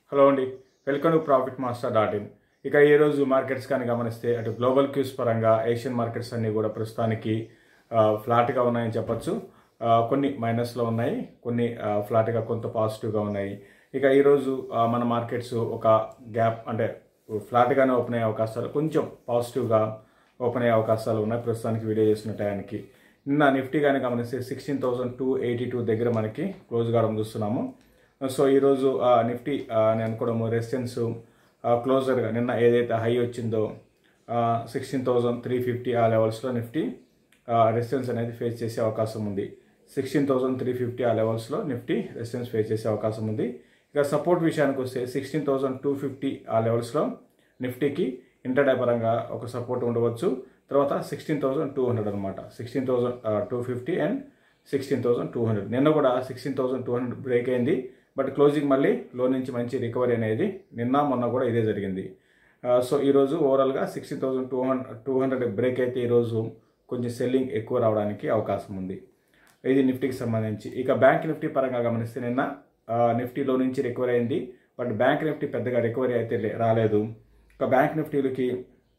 hello అండి welcome to profit master dot in ఇక ఈరోజు మార్కెట్స్ కానీ గమనిస్తే అటు గ్లోబల్ క్యూస్ పరంగా ఏషియన్ మార్కెట్స్ అన్నీ కూడా ప్రస్తుతానికి ఆ, ఫ్లాట్గా ఉన్నాయని చెప్పొచ్చు ఆ, కొన్ని మైనస్లో ఉన్నాయి కొన్ని ఆ, ఫ్లాట్గా కొంత పాజిటివ్గా ఉన్నాయి ఇక ఈరోజు ఆ, మన మార్కెట్స్ ఒక గ్యాప్ అంటే ఫ్లాట్గానే ఓపెన్ అయ్యే అవకాశాలు కొంచెం పాజిటివ్గా ఓపెన్ అయ్యే అవకాశాలు ఉన్నాయి ప్రస్తుతానికి వీడియో చేసిన టయానికి నిన్న నిఫ్టీ కానీ గమనిస్తే sixteen thousand two eighty two దగ్గర మనకి క్లోజ్ కావడం చూస్తున్నాము సో ఈరోజు ఆ, నిఫ్టీ ఆ, నేను అనుకోవడము రెసిస్టెన్స్ క్లోజర్గా నిన్న ఏదైతే హై వచ్చిందో సిక్స్టీన్ థౌజండ్ త్రీ ఫిఫ్టీ ఆ లెవెల్స్లో నిఫ్టీ రెసిస్టెన్స్ అనేది ఫేస్ చేసే అవకాశం ఉంది సిక్స్టీన్ థౌజండ్ త్రీ ఫిఫ్టీ ఆ లెవెల్స్లో నిఫ్టీ రెసిస్టెన్స్ ఫేస్ చేసే అవకాశం ఉంది ఇక సపోర్ట్ విషయానికి వస్తే సిక్స్టీన్ థౌజండ్ టూ ఫిఫ్టీ ఆ లెవెల్స్లో నిఫ్టీకి ఇంటర్డే పరంగా ఒక సపోర్ట్ ఉండవచ్చు తర్వాత సిక్స్టీన్ థౌజండ్ టూ హండ్రెడ్ అనమాట sixteen thousand two fifty and sixteen thousand two hundred నిన్న కూడా sixteen thousand two hundred break అయింది బట్ క్లోజింగ్ మళ్ళీ లో నుంచి మంచి రికవరీ అనేది నిన్న మొన్న కూడా ఇదే జరిగింది ఆ, సో ఈరోజు ఓవరాల్గా sixteen thousand two hundred two hundred break అయితే ఈరోజు కొంచెం సెల్లింగ్ ఎక్కువ రావడానికి అవకాశం ఉంది ఇది నిఫ్టీకి సంబంధించి ఇక బ్యాంక్ నిఫ్టీ పరంగా గమనిస్తే నిన్న ఆ, నిఫ్టీలో నుంచి రికవరీ అయింది బట్ బ్యాంక్ నిఫ్టీ పెద్దగా రికవరీ అయితే లే- రాలేదు ఇక బ్యాంక్ నిఫ్టీలకి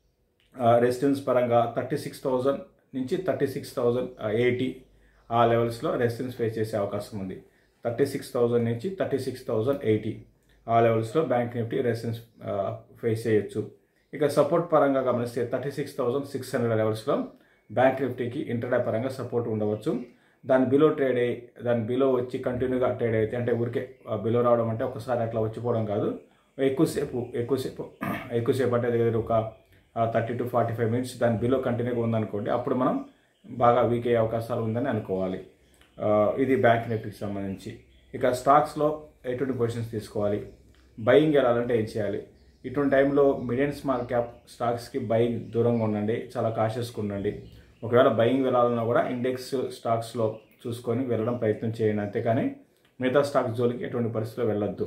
రెసిడెన్స్ పరంగా థర్టీ సిక్స్ థౌజండ్ నుంచి థర్టీ సిక్స్ థౌజండ్ ఎయిటీ ఆ లెవెల్స్లో రెసిడెన్స్ ఫేస్ చేసే అవకాశం ఉంది థర్టీ సిక్స్ థౌజండ్ నుంచి థర్టీ సిక్స్ థౌజండ్ ఎయిటీ ఆ లెవెల్స్లో బ్యాంక్ నిఫ్టీ రెసిడెన్స్ ఫేస్ చేయొచ్చు ఇక సపోర్ట్ పరంగా గమనిస్తే thirty six thousand six hundred లెవెల్స్లో బ్యాంక్ నిఫ్టీకి ఇంటర్డే పరంగా సపోర్ట్ ఉండవచ్చు దాని బిలో ట్రేడ్ అయ్యి దాని బిలో వచ్చి కంటిన్యూగా ట్రేడ్ అయితే అంటే ఊరికే బిలో రావడం అంటే ఒకసారి అట్లా వచ్చిపోవడం కాదు ఎక్కువసేపు ఎక్కువసేపు ఎక్కువసేపు అంటే దగ్గర ఒక thirty to forty five minutes దాని బిలో కంటిన్యూగా ఉందనుకోండి అప్పుడు మనం బాగా వీక్ అయ్యే అవకాశాలు ఉందని అనుకోవాలి ఆ, ఇది బ్యాంక్ నిఫ్టీకి సంబంధించి ఇక స్టాక్స్లో ఎటువంటి పొజిషన్స్ తీసుకోవాలి బయింగ్ వెళ్ళాలంటే ఏం చేయాలి ఇటువంటి టైంలో మిడ్ అండ్ స్మాల్ క్యాప్ స్టాక్స్కి బయింగ్ దూరంగా ఉండండి చాలా కాషియస్గా ఉండండి ఒకవేళ బయింగ్ వెళ్ళాలన్నా కూడా ఇండెక్స్ స్టాక్స్లో చూసుకొని వెళ్ళడం ప్రయత్నం చేయండి అంతేకాని మిగతా స్టాక్స్ జోలికి ఎటువంటి పరిస్థితిలో వెళ్ళొద్దు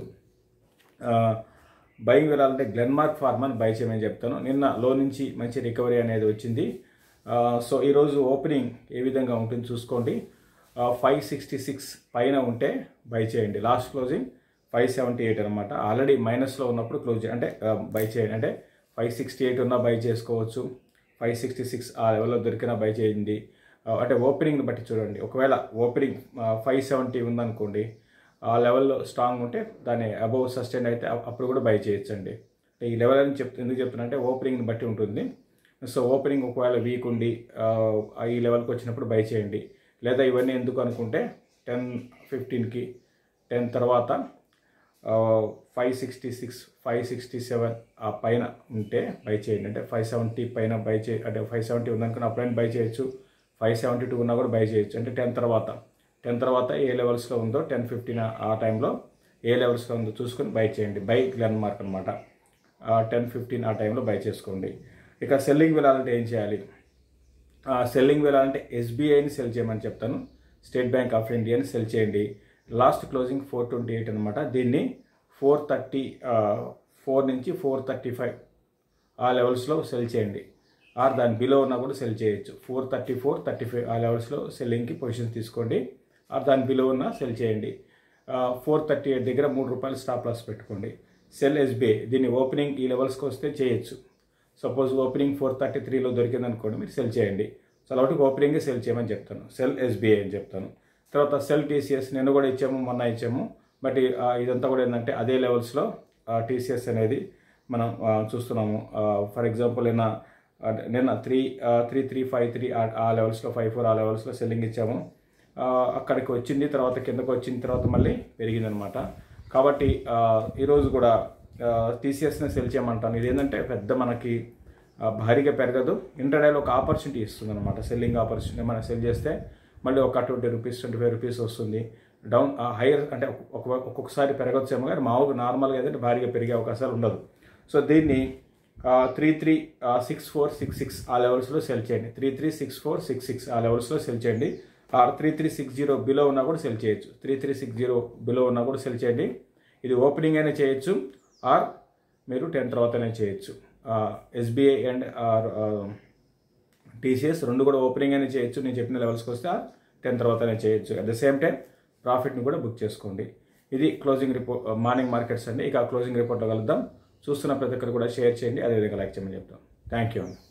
బయింగ్ వెళ్ళాలంటే గ్లెన్మార్క్ ఫార్మన్ బై చేయమని చెప్తాను నిన్న లో నుంచి మంచి రికవరీ అనేది వచ్చింది ఆ, సో ఈరోజు ఓపెనింగ్ ఏ విధంగా ఉంటుంది చూసుకోండి ఫైవ్ సిక్స్టీ సిక్స్ పైన ఉంటే బై చేయండి last closing five seventy eight అనమాట ఆల్రెడీ మైనస్లో ఉన్నప్పుడు క్లోజ్ అంటే బై చేయండి అంటే ఫైవ్ సిక్స్టీ ఎయిట్ ఉన్నా బై చేసుకోవచ్చు ఫైవ్ సిక్స్టీ సిక్స్ ఆ లెవెల్లో దొరికినా బై చేయండి ఆ, అంటే ఓపెనింగ్ని బట్టి చూడండి ఒకవేళ ఓపెనింగ్ ఫైవ్ సెవెంటీ ఉందనుకోండి ఆ లెవెల్లో స్ట్రాంగ్ ఉంటే దాన్ని అబౌవ్ సస్టైన్ అయితే అప్- అప్పుడు కూడా బై చేయొచ్చండి అంటే ఈ లెవెల్ అని చెప్తే ఎందుకు చెప్తున్నా అంటే ఓపెనింగ్ని బట్టి ఉంటుంది సో ఓపెనింగ్ ఒకవేళ వీక్ ఉండి ఆ, ఈ లెవెల్కి వచ్చినప్పుడు బై చేయండి లేదా ఇవన్నీ ఎందుకు అనుకుంటే టెన్ ఫిఫ్టీన్కి టెన్ తర్వాత five sixty six five sixty seven ఆ పైన ఉంటే బై చేయండి అంటే ఫైవ్ సెవెంటీ పైన బై చే అంటే ఫైవ్ సెవెంటీ ఉందనుకున్న అప్పుడైనా బై చేయొచ్చు ఫైవ్ సెవెంటీ టూ ఉన్నా కూడా బై చేయొచ్చు అంటే టెన్ తర్వాత టెన్ తర్వాత ఏ లెవెల్స్లో ఉందో టెన్ ఫిఫ్టీన్ ఆ టైంలో ఏ లెవెల్స్లో ఉందో చూసుకొని బై చేయండి బై గ్లెన్ మార్క్ అనమాట టెన్ ఫిఫ్టీన్ ఆ టైంలో బై చేసుకోండి ఇక సెల్లింగ్ వెళ్ళాలంటే ఏం చేయాలి సెల్లింగ్ వెళ్ళాలంటే ఎస్బీఐని సెల్ చేయమని చెప్తాను స్టేట్ బ్యాంక్ ఆఫ్ ఇండియాని సెల్ చేయండి last closing four twenty eight అనమాట దీన్ని ఫోర్ థర్టీ ఫోర్ నుంచి ఫోర్ థర్టీ ఫైవ్ ఆ లెవెల్స్లో సెల్ చేయండి ఆర్ దాని బిలో ఉన్నా కూడా సెల్ చేయొచ్చు four thirty four thirty five ఆ లెవెల్స్లో సెల్లింగ్కి పొజిషన్స్ తీసుకోండి ఆర్ దాని బిలో ఉన్నా సెల్ చేయండి ఫోర్ థర్టీ ఎయిట్ దగ్గర మూడు రూపాయలు స్టాప్ లాస్ పెట్టుకోండి సెల్ ఎస్బీఐ దీన్ని ఓపెనింగ్ ఈ లెవెల్స్కి వస్తే చేయొచ్చు సపోజ్ ఓపెనింగ్ ఫోర్ థర్టీ త్రీలో దొరికింది అనుకోండి మీరు సెల్ చేయండి సో అలాంటి ఓపెనింగ్ సెల్ చేయమని చెప్తాను సెల్ ఎస్బీఐ అని చెప్తాను తర్వాత సెల్ టీసీఎస్ నిన్న కూడా ఇచ్చాము మొన్న ఇచ్చాము బట్ ఈ- ఆ, ఇదంతా కూడా ఏంటంటే అదే లెవెల్స్లో టీసీఎస్ అనేది మనం ఆ, చూస్తున్నాము ఫర్ ఎగ్జాంపుల్ నిన్న ఆ, నిన్న three three three five three ఆ లెవెల్స్లో ఫైవ్ ఫోర్ ఆ లెవెల్స్లో సెల్లింగ్ ఇచ్చాము ఆ, అక్కడికి వచ్చింది తర్వాత కిందకు వచ్చిన తర్వాత మళ్ళీ పెరిగిందనమాట కాబట్టి ఆ, ఈరోజు కూడా టీసీఎస్ని సెల్ చేయమంటాను ఇది ఏంటంటే పెద్ద మనకి ఆ, భారీగా పెరగదు ఇంటర్డేలో ఒక ఆపర్చునిటీ ఇస్తుంది అనమాట సెల్లింగ్ ఆపర్చునిటీ మనం సెల్ చేస్తే మళ్ళీ ఒక twenty rupees twenty five rupees వస్తుంది డౌన్ హైయర్ అంటే ఒక ఒక్కొక్కసారి పెరగచ్చేమో కానీ మామూలుగా నార్మల్గా అయితే భారీగా పెరిగే అవకాశాలు ఉండదు సో దీన్ని three three six four six six ఆ లెవెల్స్లో సెల్ చేయండి three three six four six six ఆ లెవెల్స్లో సెల్ చేయండి or three three six zero below ఉన్నా కూడా సెల్ చేయొచ్చు three three six zero below ఉన్నా కూడా సెల్ చేయండి ఇది ఓపెనింగ్ అయినా చేయొచ్చు ఆర్ మీరు టెన్ తర్వాతనే చేయొచ్చు ఎస్బీఐ అండ్ ఆర్ టీసీఎస్ రెండు కూడా ఓపెనింగ్ అయినా చేయొచ్చు నేను చెప్పిన లెవెల్స్కి వస్తే టెన్ తర్వాతనే చేయొచ్చు అట్ ద సేమ్ టైం ప్రాఫిట్ని కూడా బుక్ చేసుకోండి ఇది క్లోజింగ్ రిపోర్ట్ మార్నింగ్ మార్కెట్స్ అండి ఇక క్లోజింగ్ రిపోర్ట్లో కలుద్దాం చూస్తున్న ప్రతి ఒక్కరు కూడా షేర్ చేయండి అదేవిధంగా లైక్ చేయమని చెప్తాం థ్యాంక్ యూ అండి